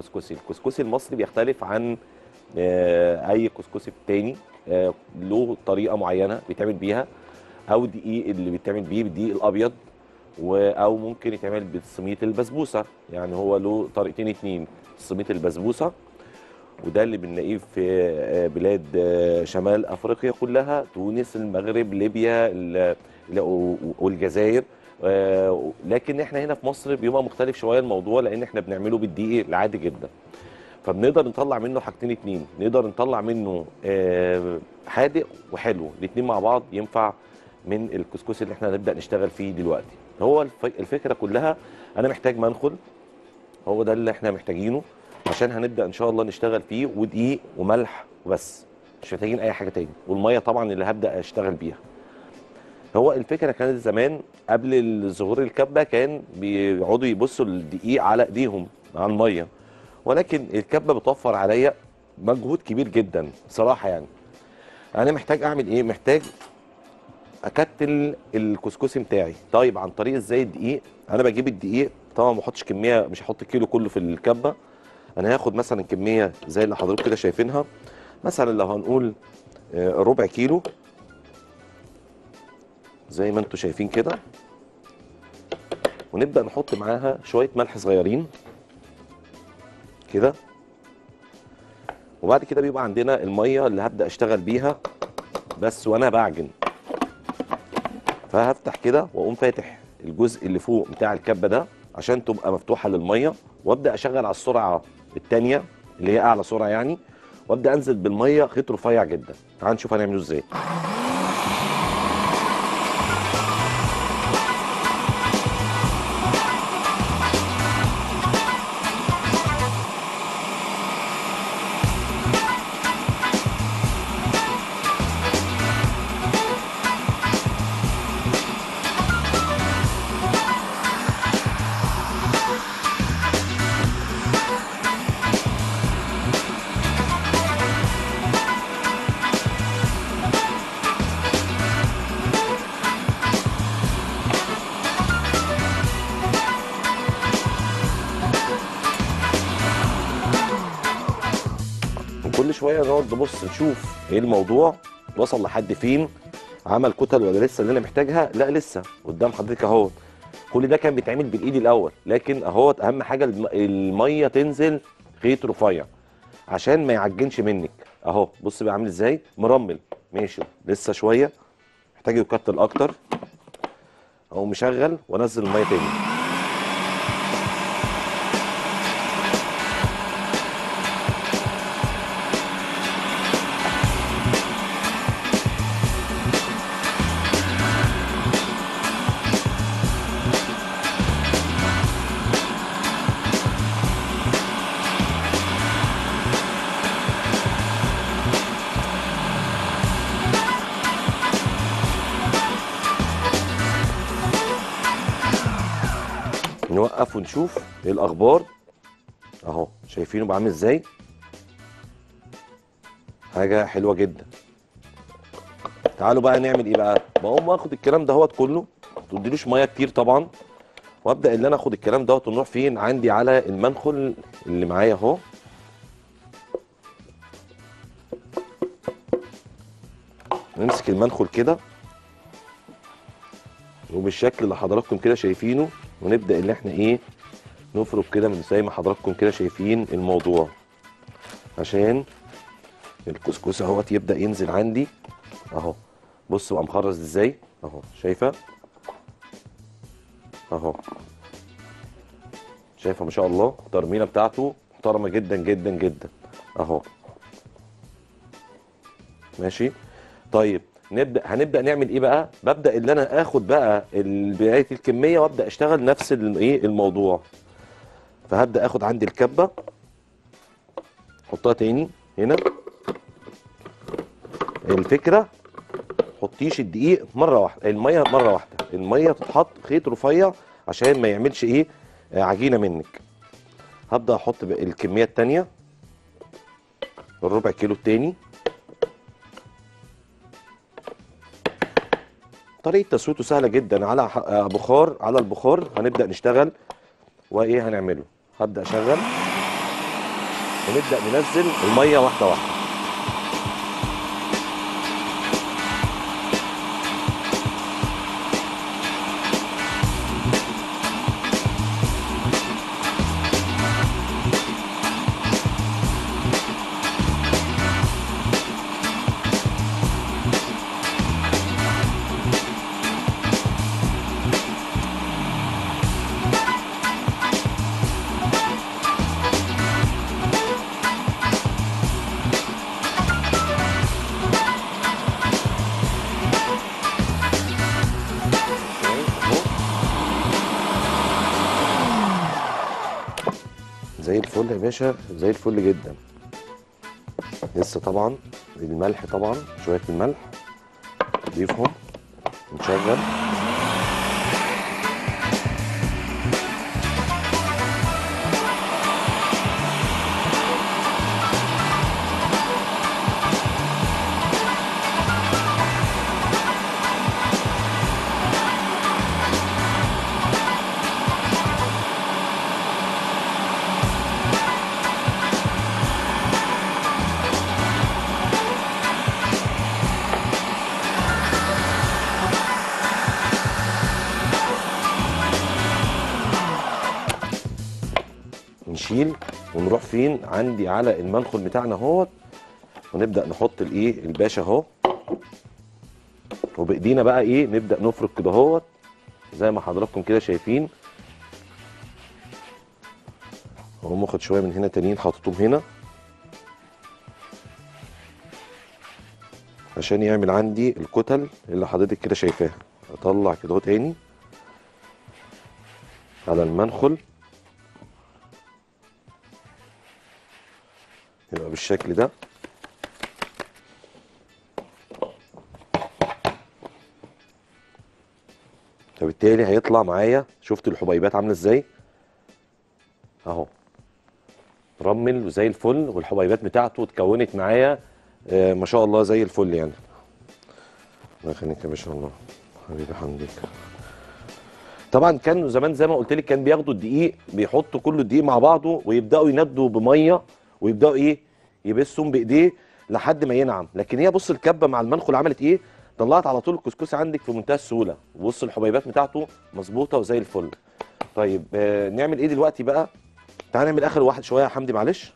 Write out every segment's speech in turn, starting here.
الكسكسي الكسكسي المصري بيختلف عن آه، اي كسكسي تاني آه، له طريقه معينه بيتعمل بيها او دقيق اللي بيتعمل بيه بالدقيق الابيض و- او ممكن يتعمل بسميط البسبوسه يعني هو له طريقتين اتنين سميط البسبوسه وده اللي بنلاقيه في آه، بلاد آه، شمال افريقيا كلها تونس المغرب ليبيا ال- ال- و- والجزائر آه، لكن احنا هنا في مصر بيبقى مختلف شويه الموضوع لان احنا بنعمله بالدقيق العادي جدا فبنقدر نطلع منه حاجتين اتنين نقدر نطلع منه آه، حادق وحلو الاتنين مع بعض ينفع من الكسكسي اللي احنا هنبدا نشتغل فيه دلوقتي هو الف- الفكره كلها انا محتاج منخل هو ده اللي احنا محتاجينه عشان هنبدا ان شاء الله نشتغل فيه ودقيق وملح وبس مش محتاجين اي حاجه تاني والميه طبعا اللي هبدا اشتغل بيها هو الفكره كانت زمان قبل ظهور الكبه كان بيقعدوا يبصوا الدقيق على ايديهم على الميه ولكن الكبه بتوفر عليا مجهود كبير جدا صراحه يعني انا محتاج اعمل ايه محتاج اكتل الكسكسي بتاعي طيب عن طريق ازاي الدقيق انا بجيب الدقيق طبعا ما بحطش كميه مش هحط الكيلو كله في الكبه انا هاخد مثلا كميه زي اللي حضرتك كده شايفينها مثلا لو هنقول آه، ربع كيلو زي ما انتم شايفين كده ونبدا نحط معاها شويه ملح صغيرين كده وبعد كده بيبقى عندنا الميه اللي هبدا اشتغل بيها بس وانا بعجن فهفتح كده واقوم فاتح الجزء اللي فوق بتاع الكبه ده عشان تبقى مفتوحه للميه وابدا اشغل على السرعه الثانيه اللي هي اعلى سرعه يعني وابدا انزل بالميه خيط رفيع جدا تعال نشوف هنعمله ازاي وكل شويه نقعد نبص نشوف ايه الموضوع وصل لحد فين عمل كتل ولا لسه اللي انا محتاجها لا لسه قدام حضرتك اهو كل ده كان بيتعمل بالايد الاول لكن اهوت اهم حاجه الم- الميه تنزل خيط رفيع عشان ما يعجنش منك اهو بص بقى عامل ازاي مرمل ماشي لسه شويه محتاج يكتل اكتر اهو مشغل وانزل الميه تاني نوقف ونشوف ايه الاخبار اهو شايفينه بقى عامل ازاي حاجه حلوه جدا تعالوا بقى نعمل ايه بقى بقوم واخد الكلام دهوت كله ما تديلوش ميه كتير طبعا وابدا ان انا اخد الكلام دوت ونروح فين عندي على المنخل اللي معايا اهو نمسك المنخل كده وبالشكل اللي حضراتكم كده شايفينه ونبدا ان احنا ايه نفرك كده من زي ما حضراتكم كده شايفين الموضوع عشان الكسكسي اهوت يبدا ينزل عندي اهو بص بقى مخرز ازاي اهو شايفه اهو شايفه ما شاء الله الترميله بتاعته محترمه جدا جدا جدا اهو ماشي طيب نبدا هنبدا نعمل ايه بقى ببدا ان انا اخد بقى ال- بقيه الكميه وابدا اشتغل نفس ال- ايه الموضوع فهبدا اخد عندي الكبه احطها تاني هنا الفكره حطيش الدقيق مره واحده الميه مره واحده الميه تتحط خيط رفيع عشان ما يعملش ايه آه، عجينه منك هبدا احط بقى الكميه التانيه الربع كيلو التاني طريقه تسويته سهله جدا على ح- آه، بخار على البخار هنبدا نشتغل وايه هنعمله هبدا اشغل ونبدا ننزل الميه واحده واحده أهو. زي الفل يا باشا زي الفل جدا لسه طبعا الملح طبعا شويه الملح نضيفهم نشغل نشيل ونروح فين عندي على المنخل بتاعنا اهوت ونبدا نحط الايه الباشا اهو وبايدينا بقى ايه نبدا نفرك كده اهوت زي ما حضراتكم كده شايفين اقوم واخد شويه من هنا تانيين حاططهم هنا عشان يعمل عندي الكتل اللي حضرتك كده شايفاها اطلع كده اهو تاني على المنخل يبقى بالشكل ده فبالتالي هيطلع معايا شفت الحبيبات عامله ازاي اهو رمل وزي الفل والحبيبات بتاعته اتكونت معايا آه ما شاء الله زي الفل يعني الله يخليك يا باشا الله حبيبي حمديك طبعا كانوا زمان زي ما قلت لك كان بياخدوا الدقيق بيحطوا كل الدقيق مع بعضه ويبداوا يندوا بميه ويبداوا ايه يبسهم بايديه لحد ما ينعم لكن هي بص الكبه مع المنخل عملت ايه طلعت على طول الكسكسي عندك في منتهى السهوله بص الحبيبات بتاعته مظبوطه وزي الفل طيب آه نعمل ايه دلوقتي بقى تعال نعمل اخر واحد شويه يا حمدي معلش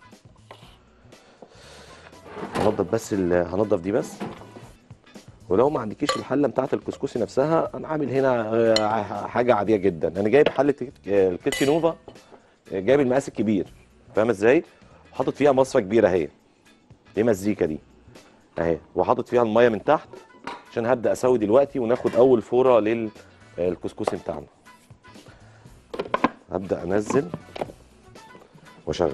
هنضف بس ال- هنضف دي بس ولو ما عندكيش الحله بتاعت الكسكسي نفسها انا عامل هنا آه، حاجه عاديه جدا انا جايب حله آه، الكيتشي نوفا آه، جايب المقاس الكبير فاهم ازاي حاطط فيها مصفى كبيره اهي دي مزيكا دي اهي وحاطط فيها الميه من تحت عشان هبدا اسوي دلوقتي وناخد اول فوره للكسكسي بتاعنا هبدا انزل واشغل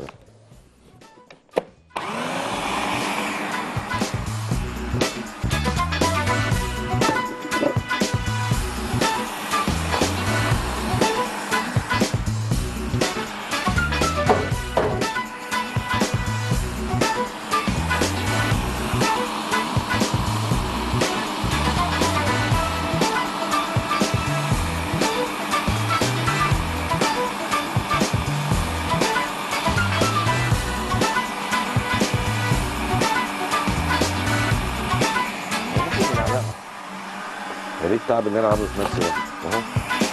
يا ريت التعب اللي انا عامله في نفسي ده اهو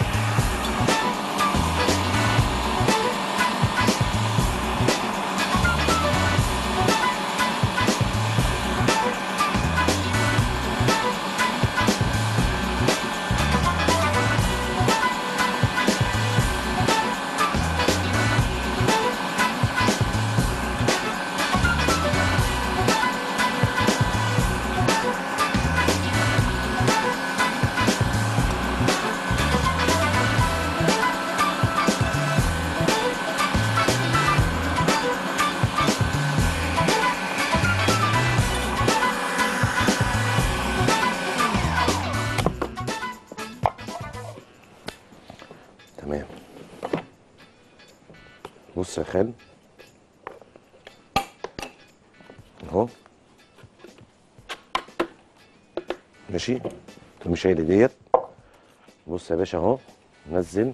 تمام بص يا خال اهو ماشي مش شايل ديت بص يا باشا اهو نزل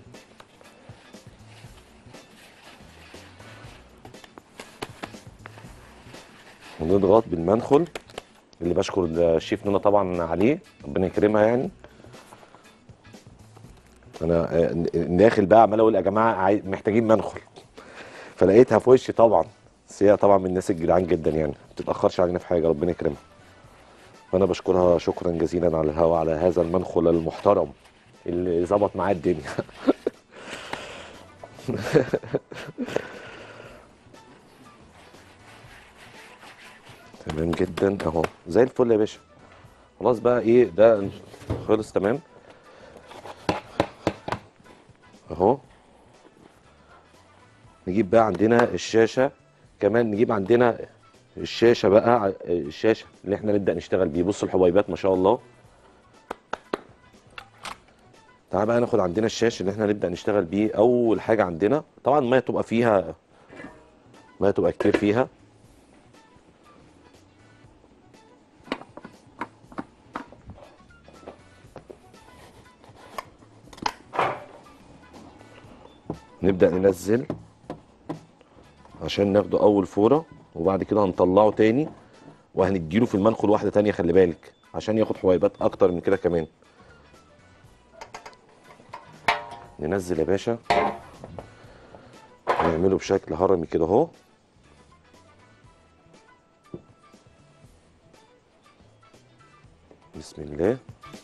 ونضغط بالمنخل اللي بشكر الشيف نونا طبعا عليه ربنا يكرمها يعني انا آه، داخل بقى عمال اقول يا جماعه عاي- محتاجين منخل فلقيتها في وشي طبعا بس هي طبعا من الناس الجدعان جدا يعني ما بتتاخرش علينا في حاجه ربنا يكرمها فانا بشكرها شكرا جزيلا على الهوا على هذا المنخل المحترم اللي ظبط معاه الدنيا تمام جدا اهو زي الفل يا باشا خلاص بقى ايه ده خلص تمام اهو نجيب بقى عندنا الشاشه كمان نجيب عندنا الشاشه بقى ع- الشاشه اللي احنا نبدا نشتغل بيه بص الحبيبات ما شاء الله تعال بقى ناخد عندنا الشاش اللي احنا نبدا نشتغل بيه اول حاجه عندنا طبعا الميه تبقى فيها ميه تبقى كتير فيها نبدا ننزل عشان ناخده اول فوره وبعد كده هنطلعه تاني وهنديله في المنخل واحده تانية خلي بالك عشان ياخد حبيبات اكتر من كده كمان ننزل يا باشا نعمله بشكل هرمي كده اهو بسم الله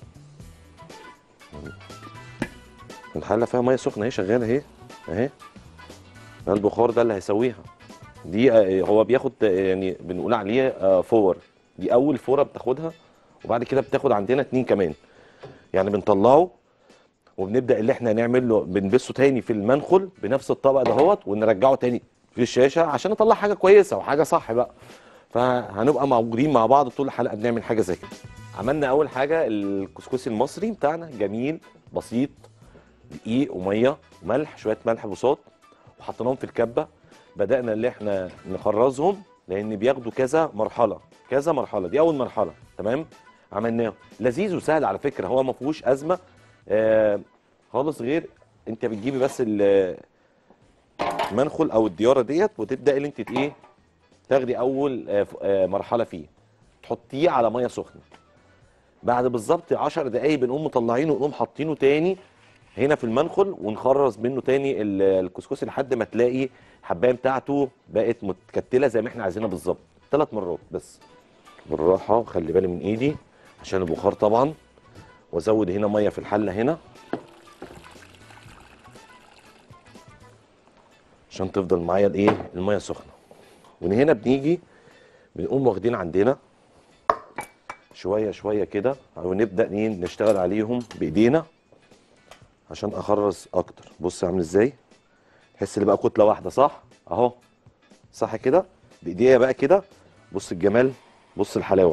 الحله فيها ميه سخنه اهي شغاله اهي اهي ده البخار ده اللي هيسويها دي آه، هو بياخد آه، يعني بنقول عليه آه، فور دي اول فوره بتاخدها وبعد كده بتاخد عندنا اتنين كمان يعني بنطلعه وبنبدا اللي احنا نعمل له بنبسه تاني في المنخل بنفس الطبق دهوت ونرجعه تاني في الشاشه عشان نطلع حاجه كويسه وحاجه صح بقى فهنبقى موجودين مع بعض طول الحلقه بنعمل حاجه زي كده عملنا اول حاجه الكسكسي المصري بتاعنا جميل بسيط دقيق وميه وملح شويه ملح بساط وحطيناهم في الكبه بدانا اللي احنا نخرزهم لان بياخدوا كذا مرحله كذا مرحله دي اول مرحله تمام عملناه لذيذ وسهل على فكره هو ما فيهوش ازمه آه خالص غير انت بتجيبي بس ال- المنخل او الدياره ديت وتبداي اللي انت ايه تاخدي اول آه، ف- آه، مرحله فيه تحطيه على ميه سخنه بعد بالظبط 10 دقايق بنقوم مطلعينه ونقوم حاطينه تاني هنا في المنخل ونخرز منه تاني ال- الكسكسي لحد ما تلاقي الحبايه بتاعته بقت متكتله زي ما احنا عايزينها بالظبط ثلاث مرات بس بالراحه خلي بالي من ايدي عشان البخار طبعا وازود هنا ميه في الحله هنا عشان تفضل معايا الايه الميه سخنه ومن هنا بنيجي بنقوم واخدين عندنا شويه شويه كده ونبدا ايه نشتغل عليهم بايدينا عشان اخرز اكتر بص عامل ازاي تحس ان بقى كتله واحده صح اهو صح كده بايديا بقى كده بص الجمال بص الحلاوه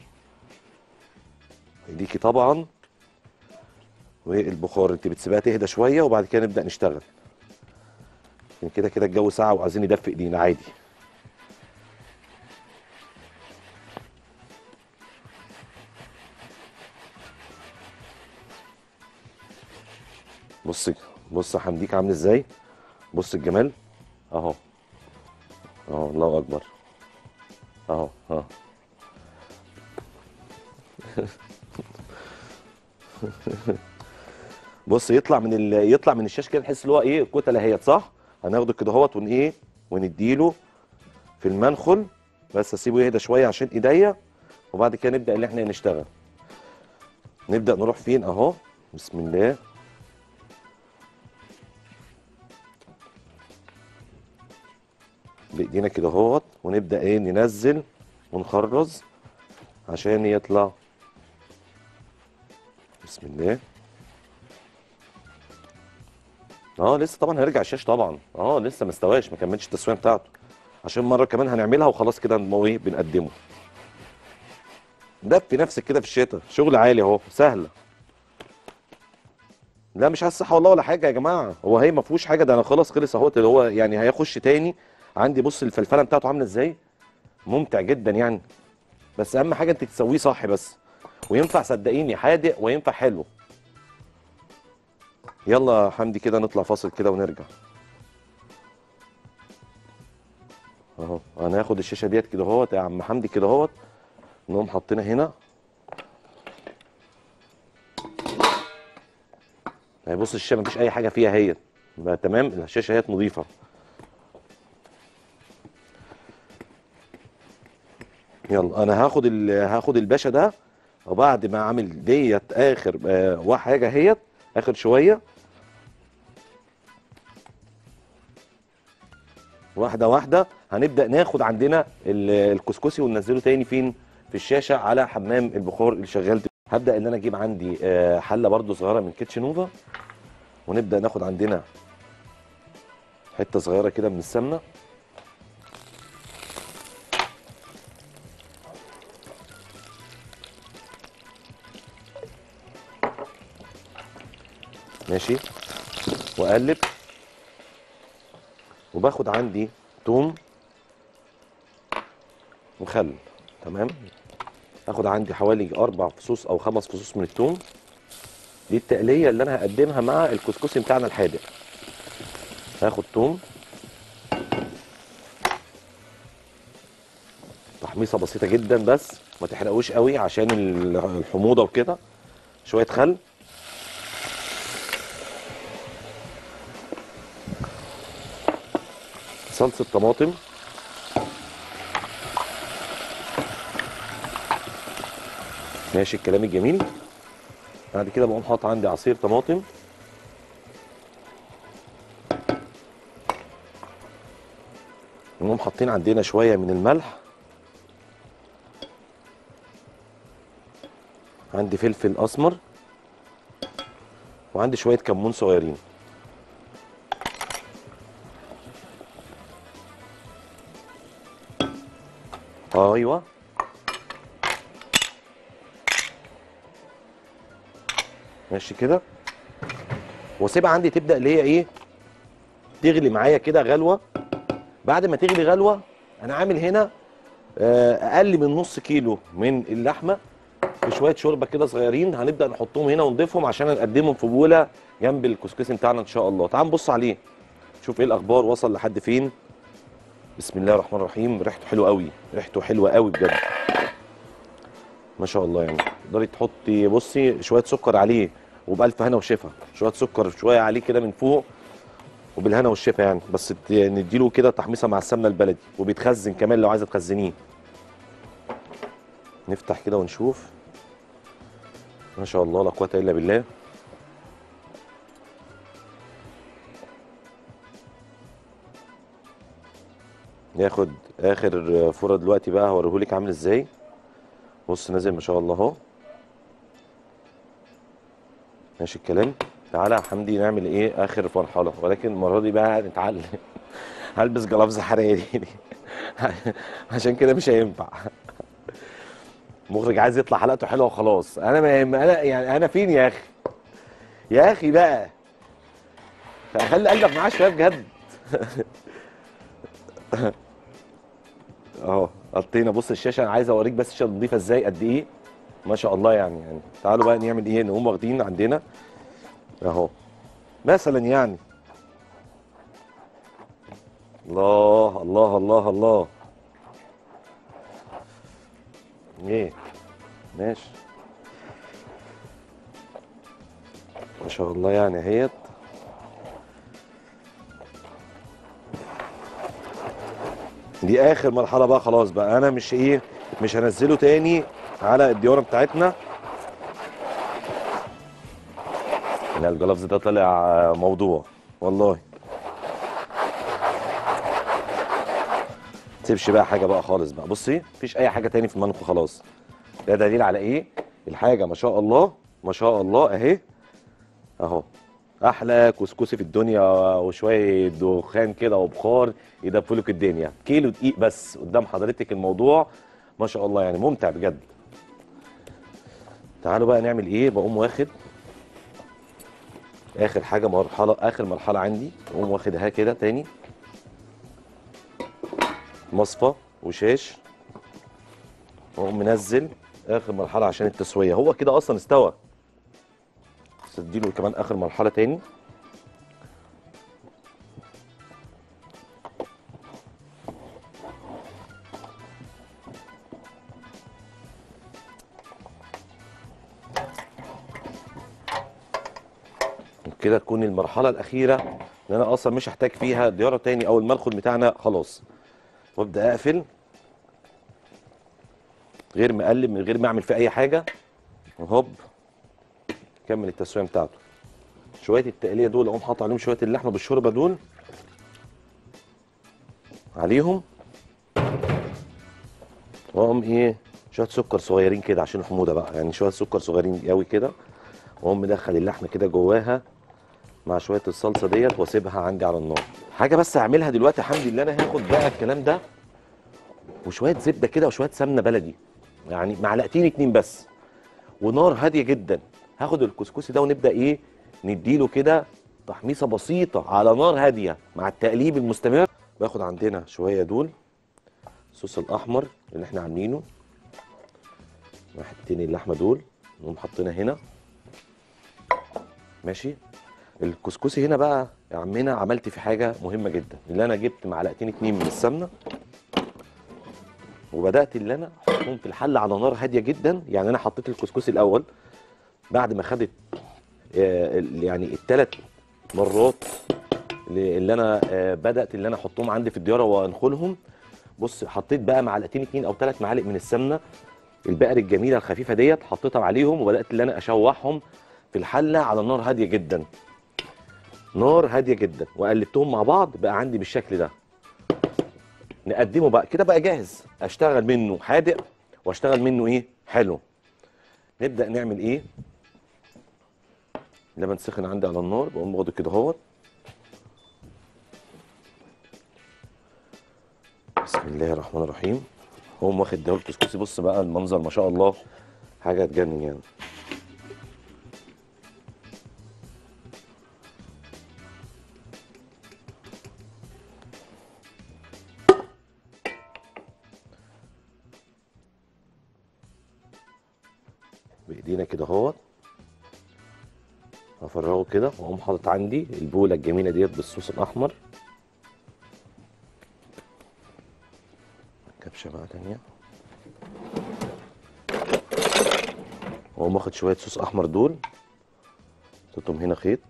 ايديكي طبعا والبخار انت بتسيبها تهدى شويه وبعد كده نبدا نشتغل عشان كده كده الجو ساعه وعايزين ندفي ايدينا عادي بص بص يا حمديك عامل ازاي بص الجمال اهو اهو الله اكبر اهو اه بص يطلع من ال... يطلع من الشاشه كده تحس اللي هو ايه كتله اهيت صح هناخده كده اهوت ون ايه ونديله في المنخل بس اسيبه يهدى شويه عشان ايديا وبعد كده نبدا اللي احنا نشتغل نبدا نروح فين اهو بسم الله بايدينا كده اهوت ونبدا ايه ننزل ونخرز عشان يطلع بسم الله اه لسه طبعا هيرجع الشاش طبعا اه لسه ما استواش ما كملش التسويه بتاعته عشان مره كمان هنعملها وخلاص كده نبقى ايه بنقدمه دفي نفسك كده في الشتاء شغل عالي اهو سهله لا مش عايز صحه والله ولا حاجه يا جماعه هو هي ما فيهوش حاجه ده انا خلاص خلص اهوت اللي هو يعني هيخش تاني عندي بص الفلفله بتاعته عامله ازاي ممتع جدا يعني بس اهم حاجه انت تسويه صح بس وينفع صدقيني حادق وينفع حلو يلا يا حمدي كده نطلع فاصل كده ونرجع اهو هناخد الشاشه ديت كده اهوت يا عم حمدي كده اهوت نقوم حاطينها هنا اهي بص الشاشه مفيش اي حاجه فيها هي بقى تمام الشاشه هي نظيفه يلا انا هاخد ال- هاخد الباشا ده وبعد ما اعمل ديت اخر آه حاجه هيت اخر شويه واحده واحده هنبدا ناخد عندنا ال- الكسكسي وننزله تاني فين في الشاشه على حمام البخار اللي شغال دلوقتي. هبدا ان انا اجيب عندي آه، حله برضو صغيره من كيتشن نوفا ونبدا ناخد عندنا حته صغيره كده من السمنه ماشي واقلب وباخد عندي توم وخل تمام هاخد عندي حوالي اربع فصوص او خمس فصوص من التوم دي التقليه اللي انا هقدمها مع الكسكسي بتاعنا الحادق هاخد توم تحميصه بسيطه جدا بس ما تحرقوش قوي عشان ال- الحموضه وكده شويه خل صلصه طماطم ماشي الكلام الجميل بعد كده بقوم حاطط عندي عصير طماطم نقوم حاطين عندنا شويه من الملح عندي فلفل اسمر وعندي شويه كمون صغيرين ايوه ماشي كده واسيبها عندي تبدا اللي هي ايه تغلي معايا كده غلوه بعد ما تغلي غلوه انا عامل هنا آه، اقل من نص كيلو من اللحمه في شويه شوربه كده صغيرين هنبدا نحطهم هنا ونضيفهم عشان نقدمهم في بوله جنب الكسكسي بتاعنا ان شاء الله تعال نبص عليه شوف ايه الاخبار وصل لحد فين بسم الله الرحمن الرحيم ريحته حلوه قوي ريحته حلوه قوي بجد ما شاء الله يعني تقدري تحطي بصي شويه سكر عليه وبألف هنا وشفا شويه سكر شويه عليه كده من فوق وبالهنا والشفا يعني بس ت- نديله كده تحميصه مع السمنه البلدي وبيتخزن كمان لو عايزه تخزنيه نفتح كده ونشوف ما شاء الله لا قوه الا بالله ياخد اخر فوره دلوقتي بقى هوريهولك عامل ازاي بص نازل ما شاء الله اهو ماشي الكلام تعالى يا حمدي نعمل ايه اخر مرحله ولكن المره دي بقى نتعلم هلبس جلافز حراري عشان كده مش هينفع المخرج عايز يطلع حلقته حلوه وخلاص انا ما يهم- انا يعني انا فين يا اخي يا اخي بقى خلي قلبك معاه شويه بجد اهو حطينا بص الشاشه انا عايز اوريك بس الشاشه نظيفه ازاي قد ايه ما شاء الله يعني يعني تعالوا بقى نعمل ايه نقوم واخدين عندنا اهو مثلا يعني الله الله الله الله ايه ماشي ما شاء الله يعني اهيت دي اخر مرحله بقى خلاص بقى انا مش ايه مش هنزله تاني على الديوره بتاعتنا لا الجلافز ده طلع موضوع والله تسيبش بقى حاجه بقى خالص بقى بصي مفيش اي حاجه تاني في المنخ خلاص ده دليل على ايه الحاجه ما شاء الله ما شاء الله اهي اهو احلى كسكسي في الدنيا وشويه دخان كده وبخار يدفوا لك الدنيا كيلو دقيق بس قدام حضرتك الموضوع ما شاء الله يعني ممتع بجد تعالوا بقى نعمل ايه بقوم واخد اخر حاجه مرحله اخر مرحله عندي اقوم واخدها كده تاني مصفى وشاش واقوم منزل اخر مرحله عشان التسويه هو كده اصلا استوى بس اديله كمان اخر مرحله تاني كده تكون المرحله الاخيره ان انا اصلا مش هحتاج فيها دياره تاني او المدخل بتاعنا خلاص وابدا اقفل غير ما اقلب من غير ما اعمل فيه اي حاجه وهوب كمل التسويه بتاعته شويه التقليه دول اقوم حاطط عليهم شويه اللحمه بالشوربه دول عليهم واقوم ايه شويه سكر صغيرين كده عشان الحموضه بقى يعني شويه سكر صغيرين قوي كده واقوم مدخل اللحمه كده جواها مع شويه الصلصه ديت واسيبها عندي على النار حاجه بس هعملها دلوقتي حمدي اللي انا هاخد بقى الكلام ده وشويه زبده كده وشويه سمنه بلدي يعني معلقتين اتنين بس ونار هاديه جدا هاخد الكسكسي ده ونبدا ايه نديله كده تحميصه بسيطه على نار هاديه مع التقليب المستمر باخد عندنا شويه دول الصوص الاحمر اللي احنا عاملينه واحد اللحمه دول نقوم حاطينها هنا ماشي الكسكسي هنا بقى يا عمنا عملت في حاجه مهمه جدا اللي انا جبت معلقتين اتنين من السمنه وبدات اللي انا احطهم في الحله على نار هاديه جدا يعني انا حطيت الكسكسي الاول بعد ما خدت آه، ال- يعني الثلاث مرات اللي اللي انا آه، بدات اللي انا احطهم عندي في الدياره وانخلهم بص حطيت بقى معلقتين اتنين او ثلاث معالق من السمنه البقر الجميله الخفيفه ديت حطيتها عليهم وبدات اللي انا اشوحهم في الحله على نار هاديه جدا نار هاديه جدا وقلبتهم مع بعض بقى عندي بالشكل ده نقدمه بقى كده بقى جاهز اشتغل منه حادق واشتغل منه ايه حلو نبدا نعمل ايه لبن سخن عندي على النار بقوم واخده كده اهوت بسم الله الرحمن الرحيم هقوم واخد ده الكسكسي بص بقى المنظر ما شاء الله حاجه تجنن يعني بايدينا كده اهوت هفرغه كده واقوم حاطط عندي البوله الجميله ديت بالصوص الاحمر كبشه بقى تانية واقوم واخد شويه صوص احمر دول حطيتهم هنا خيط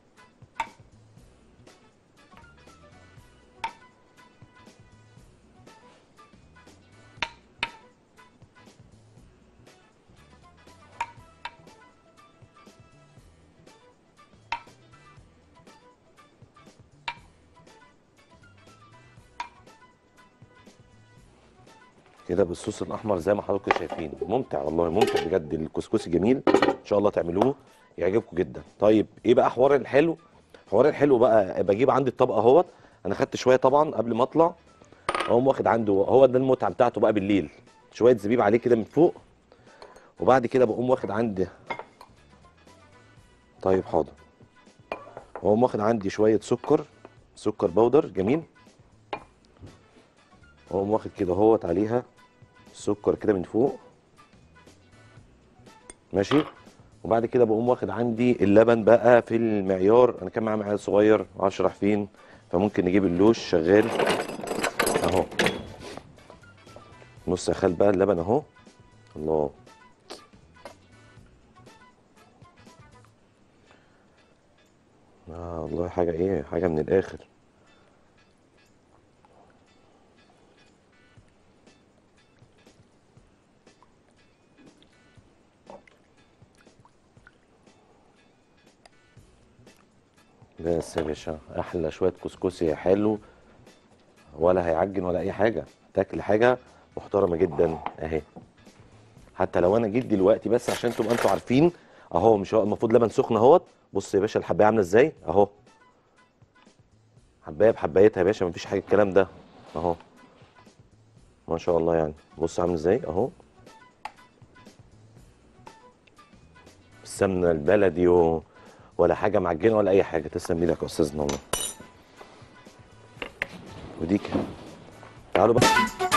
كده بالصوص الاحمر زي ما حضراتكم شايفين ممتع والله ممتع بجد الكسكسي جميل ان شاء الله تعملوه يعجبكم جدا طيب ايه بقى حوار الحلو حوار الحلو بقى بجيب عندي الطبق اهوت انا خدت شويه طبعا قبل ما اطلع اقوم واخد عنده هو ده المتعه بتاعته بقى بالليل شويه زبيب عليه كده من فوق وبعد كده بقوم واخد عندي طيب حاضر واقوم واخد عندي شويه سكر سكر بودر جميل واقوم واخد كده اهوت عليها السكر كده من فوق ماشي وبعد كده بقوم واخد عندي اللبن بقى في المعيار انا كان معايا معيار صغير اشرح فين فممكن نجيب اللوش شغال اهو نص يا خال بقى اللبن اهو الله اه والله حاجه ايه حاجه من الاخر بس يا باشا احلى شويه كسكسي حلو ولا هيعجن ولا اي حاجه تاكل حاجه محترمه جدا اهي حتى لو انا جيت دلوقتي بس عشان تبقى انتوا عارفين اهو مش هو المفروض لبن سخن اهوت بص يا باشا الحبايه عامله ازاي اهو حبايه بحبايتها يا باشا مفيش حاجه الكلام ده اهو ما شاء الله يعني بص عامل ازاي اهو السمنه البلدي و... ولا حاجه معجنه ولا اي حاجه تسلم ايدك يا استاذنا والله ودي كده تعالوا بقى